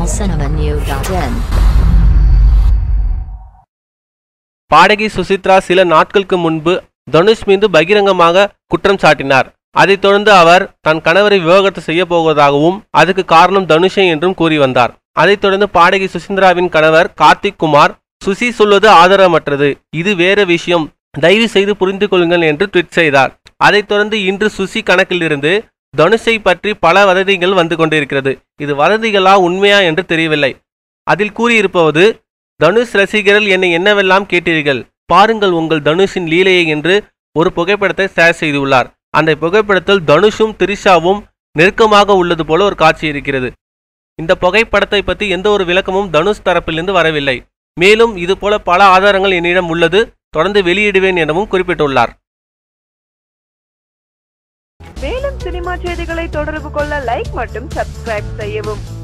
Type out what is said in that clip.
tamilcinemanew.in பாடகி சுசித்ரா சில நாட்களுக்கு முன்பு தனுஷ் மீது பகிரங்கமாக குற்றம் சாட்டினார் அதைத் தொடர்ந்து அவர் தன் கணவரை விவாகரத்து செய்ய போவதாகவும் அதுக்கு காரணம் தனுஷே என்றும் கூறி வந்தார் அதைத் தொடர்ந்து பாடகி சுசித்ராவின் கணவர் கார்த்திக் குமார் சுசி சொல்வது ஆதாரமற்றது இது வேற விஷயம் தயவு செய்து புரிந்து கொள்ளுங்கள் என்று ட்வீட் செய்தார் அதைத் தொடர்ந்து இன்று சுசி கணக்கிலிருந்து தனுஷை பற்றி பல வதந்திகள் வந்து கொண்டிருக்கிறது இது வதந்திகளா உண்மையா என்று தெரியவில்லை அதில் கூறியிருப்பது தனுஷ் ரசிகர்கள் என்னை என்னவெல்லாம் கேட்டீர்கள் பாருங்கள் உங்கள் தனுஷின் லீலையை என்று ஒரு புகைப்படத்தை ஷேர் செய்துள்ளார் அந்த புகைப்படத்தில் தனுஷும் திரிஷாவும் நெருக்கமாக உள்ளது போல ஒரு காட்சி இருக்கிறது இந்த புகைப்படத்தை பற்றி எந்த ஒரு விளக்கமும் தனுஷ் தரப்பிலிருந்து வரவில்லை மேலும் இது போல பல ஆதாரங்கள் என்னிடம் உள்ளது தொடர்ந்து வெளியிடுவேன் எனவும் குறிப்பிட்டுள்ளார் மேலும் சினிமா செய்திகளை தொடர்பு கொள்ள லைக் மற்றும் சப்ஸ்கிரைப் செய்யவும்